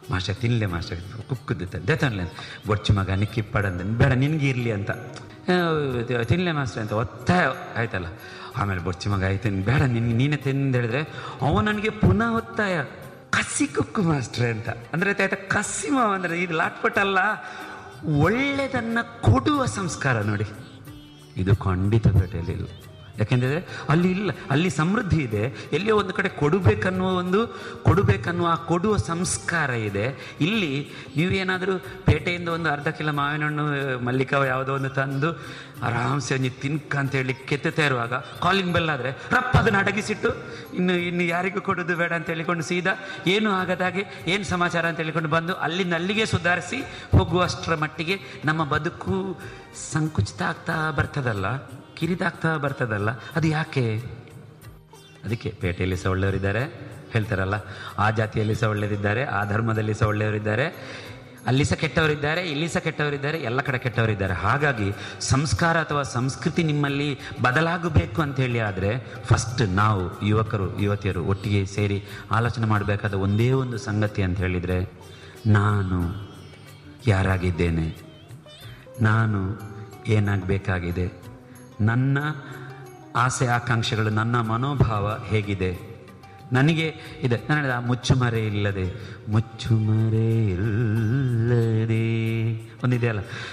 master ತಿನ್ಲೆ master ಕುಕ್ಕುದ್ದು ದೇತನ್ಲೆ ಬೊಚ್ಚು ಮಗ ನಿಕ್ಕಿಪ್ಪಡಂದ ಬೇಡ ನಿನ್ಗೆ ಇರಲಿ ಅಂತ ಆ, ತಿನ್ಲೆ ಮಾಸ್ಟರ್ ಅಂತ ಒತ್ತಾಯ ಆಯ್ತಲ್ಲ ಆಮೇಲೆ ಬೊಚ್ಚು ಮಗ ಆಯ್ತು ಬೇಡ ನಿನ್ಗೆ ನೀನೇ ತಿಂದು ಹೇಳಿದ್ರೆ ಅವ ನನಗೆ ಪುನಃ ಒತ್ತಾಯ ಕಸಿ ಕುಕ್ಕು ಮಾಸ್ಟ್ರೆ ಅಂತ ಅಂದ್ರೆ ಆಯ್ತಾ ಕಸಿ ಮಾವ ಅಂದ್ರೆ ಇದು ಲಾಟ್ಪಟ್ ಅಲ್ಲ ಒಳ್ಳೆದನ್ನ ಕೊಡುವ ಸಂಸ್ಕಾರ ನೋಡಿ ಇದು ಖಂಡಿತ ಪೇಟೆಯಲ್ಲಿ ಇಲ್ಲ ಯಾಕೆಂದರೆ ಅಲ್ಲಿ ಇಲ್ಲ ಅಲ್ಲಿ ಸಮೃದ್ಧಿ ಇದೆ ಎಲ್ಲಿಯೋ ಒಂದು ಕಡೆ ಕೊಡಬೇಕನ್ನುವ ಒಂದು ಕೊಡಬೇಕನ್ನುವ ಆ ಕೊಡುವ ಸಂಸ್ಕಾರ ಇದೆ ಇಲ್ಲಿ ನೀವೇನಾದರೂ ಪೇಟೆಯಿಂದ ಒಂದು ಅರ್ಧ ಕಿಲೋ ಮಾವಿನ ಹಣ್ಣು ಮಲ್ಲಿಕಾವ ಯಾವುದೋ ಒಂದು ತಂದು ಆರಾಮ್ಸೆ ಒಂದು ತಿನ್ಕ ಅಂತ ಹೇಳಿ ಕೆತ್ತುತ್ತಾ ಇರುವಾಗ ಕಾಲಿಂಗ್ ಬೆಲ್ ಆದರೆ ರಪ್ಪ ಅದನ್ನು ಅಡಗಿಸಿಟ್ಟು ಇನ್ನು ಇನ್ನು ಯಾರಿಗೂ ಕೊಡೋದು ಬೇಡ ಅಂತ ಹೇಳಿಕೊಂಡು ಸೀದಾ ಏನು ಆಗದಾಗೆ ಏನು ಸಮಾಚಾರ ಅಂತ ಹೇಳಿಕೊಂಡು ಬಂದು ಅಲ್ಲಿಂದ ಅಲ್ಲಿಗೆ ಸುಧಾರಿಸಿ ಹೋಗುವಷ್ಟರ ಮಟ್ಟಿಗೆ ನಮ್ಮ ಬದುಕು ಸಂಕುಚಿತ ಆಗ್ತಾ ಬರ್ತದಲ್ಲ ಕಿರಿದಾಗ್ತಾ ಬರ್ತದಲ್ಲ ಅದು ಯಾಕೆ ಅದಕ್ಕೆ ಪೇಟೆಯಲ್ಲಿ ಸಹ ಒಳ್ಳೆಯವರಿದ್ದಾರೆ ಹೇಳ್ತಾರಲ್ಲ ಆ ಜಾತಿಯಲ್ಲಿ ಸಹ ಒಳ್ಳೆಯದಿದ್ದಾರೆ ಆ ಧರ್ಮದಲ್ಲಿ ಸಹ ಒಳ್ಳೆಯವರಿದ್ದಾರೆ ಅಲ್ಲಿ ಸಹ ಕೆಟ್ಟವರಿದ್ದಾರೆ ಇಲ್ಲಿ ಸಹ ಕೆಟ್ಟವರಿದ್ದಾರೆ ಎಲ್ಲ ಕಡೆ ಕೆಟ್ಟವರಿದ್ದಾರೆ ಹಾಗಾಗಿ ಸಂಸ್ಕಾರ ಅಥವಾ ಸಂಸ್ಕೃತಿ ನಿಮ್ಮಲ್ಲಿ ಬದಲಾಗಬೇಕು ಅಂತ ಹೇಳಿ ಆದರೆ ಫಸ್ಟ್ ನಾವು ಯುವಕರು ಯುವತಿಯರು ಒಟ್ಟಿಗೆ ಸೇರಿ ಆಲೋಚನೆ ಮಾಡಬೇಕಾದ ಒಂದೇ ಒಂದು ಸಂಗತಿ ಅಂತ ಹೇಳಿದರೆ ನಾನು ಯಾರಾಗಿದ್ದೇನೆ ನಾನು ಏನಾಗಬೇಕಾಗಿದೆ ನನ್ನ ಆಸೆ ಆಕಾಂಕ್ಷೆಗಳು ನನ್ನ ಮನೋಭಾವ ಹೇಗಿದೆ ನನಗೆ ಇದೆ ನಾನು ಹೇಳಿದ ಮುಚ್ಚುಮರೆ ಇಲ್ಲದೆ ಮುಚ್ಚುಮರೆ ಇಲ್ಲದೆ ಒಂದಿದೆಯಲ್ಲ